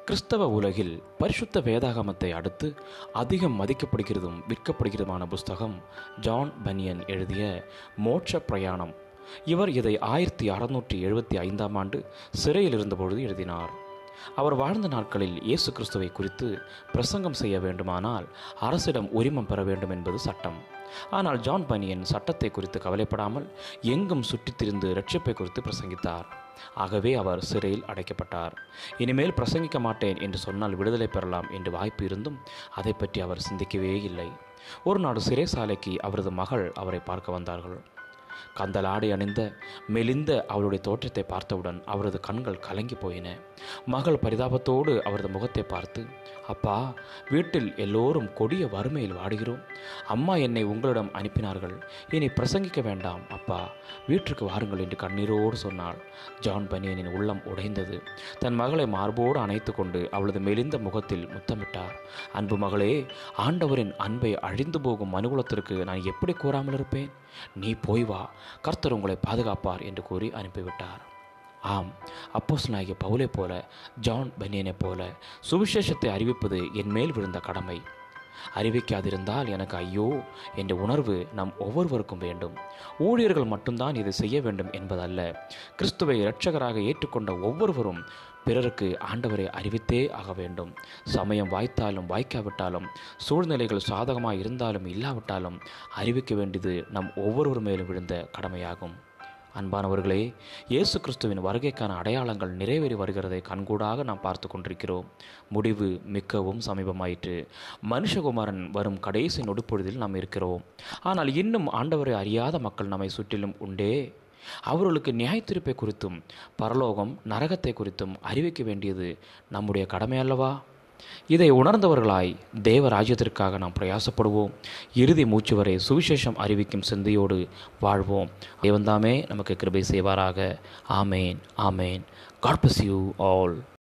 கிறிஸ்தவ உலகில் பரிசுத்த வேதாகமத்தை அடுத்து அதிகம் மதிக்கப்படுகிறதும் விற்கப்படுகிறதுமான புஸ்தகம் ஜான் பனியன் எழுதிய மோட்ச பிரயாணம் இவர் இதை ஆயிரத்தி அறுநூற்றி எழுபத்தி ஐந்தாம் ஆண்டு சிறையில் இருந்தபொழுது எழுதினார் அவர் வாழ்ந்த நாட்களில் இயேசு கிறிஸ்துவை குறித்து பிரசங்கம் செய்ய வேண்டுமானால் அரசிடம் உரிமம் பெற வேண்டும் என்பது சட்டம் ஆனால் ஜான் பனியன் சட்டத்தை குறித்து கவலைப்படாமல் எங்கும் சுற்றித் திரிந்து ரட்சிப்பை குறித்து பிரசங்கித்தார் ஆகவே அவர் சிறையில் அடைக்கப்பட்டார் இனிமேல் பிரசங்கிக்க மாட்டேன் என்று சொன்னால் விடுதலை பெறலாம் என்று வாய்ப்பு இருந்தும் அதை பற்றி அவர் சிந்திக்கவே இல்லை ஒரு நாடு சிறைசாலைக்கு அவரது மகள் அவரை பார்க்க வந்தார்கள் கந்தலாடை அணிந்த மெலிந்த அவளுடைய தோற்றத்தை பார்த்தவுடன் அவரது கண்கள் கலங்கி போயின மகள் பரிதாபத்தோடு அவரது முகத்தை பார்த்து அப்பா வீட்டில் எல்லோரும் கொடிய வறுமையில் வாடுகிறோம் அம்மா என்னை உங்களிடம் அனுப்பினார்கள் இனி பிரசங்கிக்க வேண்டாம் அப்பா வீட்டிற்கு வாருங்கள் என்று கண்ணீரோடு சொன்னாள் ஜான் பனியனின் உள்ளம் உடைந்தது தன் மகளை மார்போடு அணைத்து கொண்டு அவளது மெலிந்த முகத்தில் முத்தமிட்டார் அன்பு மகளே ஆண்டவரின் அன்பை அழிந்து போகும் மனுகுலத்திற்கு நான் எப்படி கூறாமல் இருப்பேன் நீ போய் வா கர்த்தர் உங்களை பாதுகாப்பார் என்று கூறி அனுப்பிவிட்டார் ஆம் அப்போஸ் நாயகி பவுலை போல ஜான் பனியனைப் போல சுவிசேஷத்தை அறிவிப்பது என் மேல் விழுந்த கடமை அறிவிக்காதிருந்தால் எனக்கு ஐயோ என்ற உணர்வு நம் ஒவ்வொருவருக்கும் வேண்டும் ஊழியர்கள் மட்டும்தான் இதை செய்ய வேண்டும் என்பதல்ல கிறிஸ்துவை இரட்சகராக ஏற்றுக்கொண்ட ஒவ்வொருவரும் பிறருக்கு ஆண்டவரை அறிவித்தே ஆக வேண்டும் சமயம் வாய்த்தாலும் வாய்க்காவிட்டாலும் சூழ்நிலைகள் சாதகமாக இருந்தாலும் இல்லாவிட்டாலும் அறிவிக்க வேண்டியது நம் ஒவ்வொருவர் மேலும் விழுந்த கடமையாகும் அன்பானவர்களே இயேசு கிறிஸ்துவின் வருகைக்கான அடையாளங்கள் நிறைவேறி வருகிறதை கண்கூடாக நாம் பார்த்து கொண்டிருக்கிறோம் முடிவு மிக்கவும் சமீபமாயிற்று மனுஷகுமாரன் வரும் கடைசி நொடுப்பொழுதில் நாம் இருக்கிறோம் ஆனால் இன்னும் ஆண்டவரை அறியாத மக்கள் நம்மை சுற்றிலும் உண்டே அவர்களுக்கு நியாயத்தீர்ப்பை குறித்தும் பரலோகம் நரகத்தை குறித்தும் அறிவிக்க வேண்டியது நம்முடைய கடமை அல்லவா இதை உணர்ந்தவர்களாய் தேவ ராஜ்யத்திற்காக நாம் பிரயாசப்படுவோம் இறுதி மூச்சு வரை சுவிசேஷம் அறிவிக்கும் சிந்தையோடு வாழ்வோம் தேவன்தாமே நமக்கு கிருபை செய்வாராக ஆமேன் ஆமேன் காட் bless யூ ஆல்